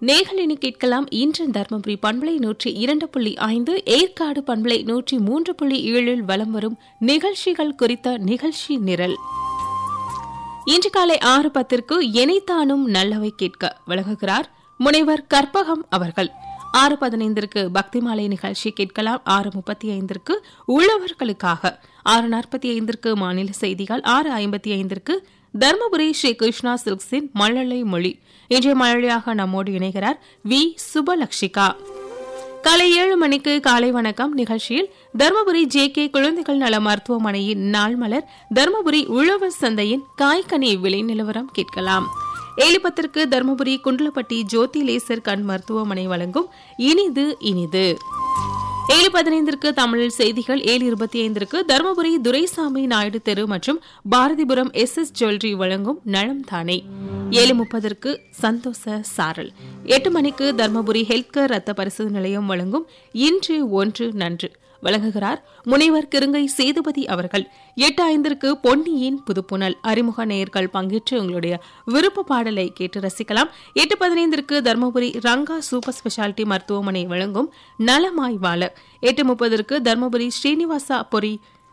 நேர்களினி கேட்கலாம் இன்று தர்மபுரி பண்பலை நூற்றி இரண்டு புள்ளி ஐந்து ஏற்காடு பண்பலை நூற்றி மூன்று புள்ளி ஏழில் வலம் வரும் நிகழ்ச்சிகள் குறித்த நிகழ்ச்சி நிரல் இன்று காலை ஆறு பத்திற்கு எனைத்தானும் நல்லவை கேட்க வழங்குகிறார் முனைவர் கற்பகம் அவர்கள் ஆறு பதினைந்திற்கு பக்தி மாலை நிகழ்ச்சி கேட்கலாம் ஆறு முப்பத்தி ஐந்திற்கு உள்ளவர்களுக்காக ஆறு நாற்பத்தி ஐந்திற்கு மாநில செய்திகள் ஆறு ஐம்பத்தி ஐந்திற்கு தர்மபுரி ஸ்ரீ கிருஷ்ணா சில்க்ஸின் மழலை மொழி இன்றைய மழலையாக நம்மோடு இணைகிறார் வி சுபலக்ஷிகா காலை ஏழு மணிக்கு காலை வணக்கம் நிகழ்ச்சியில் தருமபுரி ஜே கே குழந்தைகள் நல மருத்துவமனையின் நாள் மலர் தருமபுரி உழவர் சந்தையின் காய்கனி விலை நிலவரம் கேட்கலாம் ஏழு பத்திற்கு தருமபுரி குண்டலப்பட்டி ஜோதி லேசர் கண் மருத்துவமனை வழங்கும் இனிது இனிது ஏழு பதினைந்திற்கு தமிழில் செய்திகள் ஏழு இருபத்தி ஐந்திற்கு தருமபுரி துரைசாமி நாயுடு தெரு மற்றும் பாரதிபுரம் எஸ் எஸ் ஜுவல்லரி வழங்கும் நலம் தானே ஏழு முப்பதற்கு சந்தோஷ சாரல் எட்டு மணிக்கு தர்மபுரி ஹெல்த் கேர் ரத்த பரிசோதனை நிலையம் வழங்கும் இன்று ஒன்று நன்று வழங்குகிறார் முனைவர் கிருங்கை சேதுபதி அவர்கள் எட்டு ஐந்திற்கு பொன்னியின் புதுப்புணல் அறிமுக நேயர்கள் பங்கேற்று உங்களுடைய விருப்ப பாடலை கேட்டு ரசிக்கலாம் எட்டு பதினைந்திற்கு தர்மபுரி ரங்கா சூப்பர் ஸ்பெஷாலிட்டி மருத்துவமனை வழங்கும் நலமாய் வாழ எட்டு முப்பதற்கு தர்மபுரி ஸ்ரீனிவாசா பொறி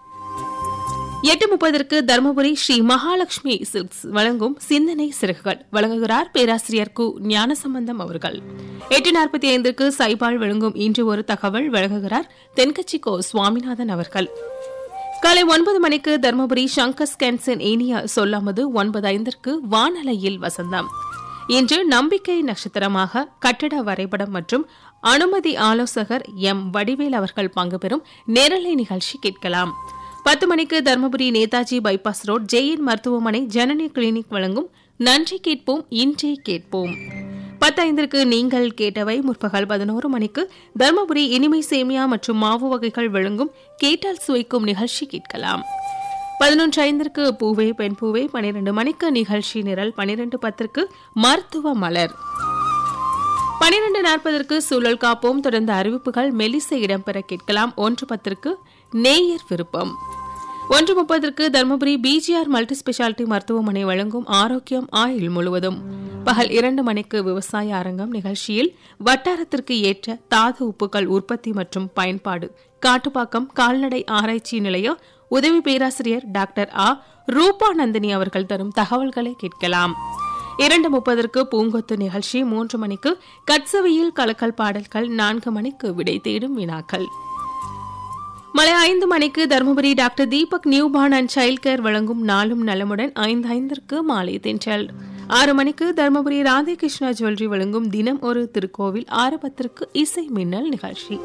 எட்டு முப்பதற்கு தருமபுரி ஸ்ரீ மகாலட்சுமி சில்க்ஸ் வழங்கும் சிந்தனை சிறகுகள் வழங்குகிறார் பேராசிரியர் கு ஞானசம்பந்தம் அவர்கள் எட்டு நாற்பத்தி ஐந்திற்கு சைபால் வழங்கும் இன்று ஒரு தகவல் வழங்குகிறார் தென்கட்சி கோ சுவாமிநாதன் அவர்கள் காலை ஒன்பது மணிக்கு தருமபுரி சங்கர் ஸ்கேன்சன் இனிய சொல்லாமது ஒன்பது ஐந்திற்கு வானலையில் வசந்தம் இன்று நம்பிக்கை நட்சத்திரமாக கட்டட வரைபடம் மற்றும் அனுமதி ஆலோசகர் எம் வடிவேல் அவர்கள் பங்கு பெறும் நேரலை நிகழ்ச்சி கேட்கலாம் பத்து மணிக்கு தருமபுரி நேதாஜி பைபாஸ் ரோட் ஜெயின் மருத்துவமனை ஜனனி கிளினிக் வழங்கும் நன்றி கேட்போம் இன்றே கேட்போம் பத்து ஐந்திற்கு நீங்கள் கேட்டவை முற்பகல் பதினோரு மணிக்கு தருமபுரி இனிமை சேமியா மற்றும் மாவு வகைகள் வழங்கும் கேட்டால் சுவைக்கும் நிகழ்ச்சி கேட்கலாம் பதினொன்று ஐந்திற்கு பூவே பெண் பூவே பனிரெண்டு மணிக்கு நிகழ்ச்சி நிரல் பனிரெண்டு பத்திற்கு மருத்துவ மலர் பனிரெண்டு நாற்பதற்கு சூழல் காப்போம் தொடர்ந்த அறிவிப்புகள் மெலிசை இடம்பெற கேட்கலாம் ஒன்று பத்திற்கு நேயர் விருப்பம் ஒன்று முப்பதற்கு தருமபுரி பிஜிஆர் மல்டி ஸ்பெஷாலிட்டி மருத்துவமனை வழங்கும் ஆரோக்கியம் ஆயுள் முழுவதும் பகல் இரண்டு மணிக்கு விவசாய அரங்கம் நிகழ்ச்சியில் வட்டாரத்திற்கு ஏற்ற தாது உப்புகள் உற்பத்தி மற்றும் பயன்பாடு காட்டுப்பாக்கம் கால்நடை ஆராய்ச்சி நிலைய உதவி பேராசிரியர் டாக்டர் ஆ ரூபாநந்தினி அவர்கள் தரும் தகவல்களை கேட்கலாம் இரண்டு முப்பதற்கு பூங்கொத்து நிகழ்ச்சி மூன்று மணிக்கு கட்சவையில் கலக்கல் பாடல்கள் நான்கு மணிக்கு விடை தேடும் வினாக்கள் மலை ஐந்து மணிக்கு Dharmapuri doctor Deepak newborn and child care வழங்கும் நாளும் நலமுடன் ஐந்து ஐந்திற்கு மாலை தென்றல் ஆறு மணிக்கு தருமபுரி ராதேகிருஷ்ணா ஜுவல்லரி வழங்கும் தினம் ஒரு திருக்கோவில் ஆறு பத்திற்கு இசை மின்னல் நிகழ்ச்சி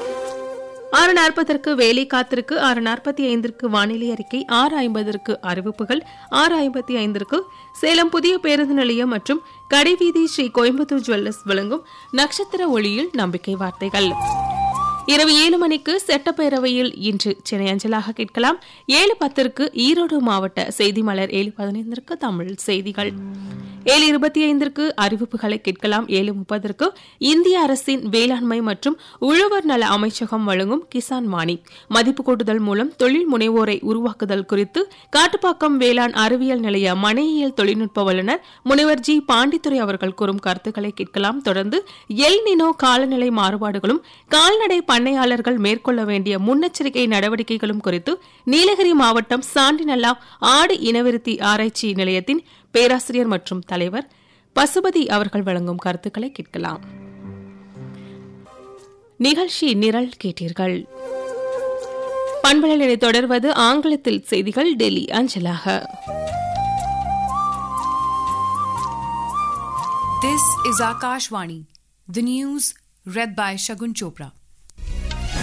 ஆறு நாற்பதற்கு வேலை காத்திருக்கு ஆறு நாற்பத்தி ஐந்திற்கு வானிலை அறிக்கை ஆறு ஐம்பதற்கு அறிவிப்புகள் ஆறு ஐம்பத்தி ஐந்திற்கு சேலம் புதிய பேருந்து நிலையம் மற்றும் கடைவீதி ஸ்ரீ கோயம்புத்தூர் ஜுவல்லர்ஸ் வழங்கும் நட்சத்திர ஒளியில் நம்பிக்கை வார்த்தைகள் இரவு ஏழு மணிக்கு சட்டப்பேரவையில் இன்று சென்னை அஞ்சலாக கேட்கலாம் ஏழு பத்திற்கு ஈரோடு மாவட்ட செய்தி மலர் ஏழு பதினைந்திற்கு தமிழ் செய்திகள் ஏழு இருபத்தி ஐந்திற்கு அறிவிப்புகளை கேட்கலாம் ஏழு முப்பதற்கு இந்திய அரசின் வேளாண்மை மற்றும் உழவர் நல அமைச்சகம் வழங்கும் கிசான் மானி மதிப்பு கூட்டுதல் மூலம் தொழில் முனைவோரை உருவாக்குதல் குறித்து காட்டுப்பாக்கம் வேளாண் அறிவியல் நிலைய மனையியல் தொழில்நுட்ப வல்லுநர் முனைவர் ஜி பாண்டித்துறை அவர்கள் கூறும் கருத்துக்களை கேட்கலாம் தொடர்ந்து எல் நினோ காலநிலை மாறுபாடுகளும் கால்நடை பண்ணையாளர்கள் மேற்கொள்ள வேண்டிய முன்னெச்சரிக்கை நடவடிக்கைகளும் குறித்து நீலகிரி மாவட்டம் சாண்டிநல்லா ஆடு இனவிருத்தி ஆராய்ச்சி நிலையத்தின் பேராசிரியர் மற்றும் தலைவர் பசுபதி அவர்கள் வழங்கும் கருத்துக்களை கேட்கலாம் நிகழ்ச்சி நிரல் கேட்டீர்கள் பண்பலை தொடர்வது ஆங்கிலத்தில் செய்திகள் டெல்லி அஞ்சலாக This is Akashvani, the news read by Shagun Chopra.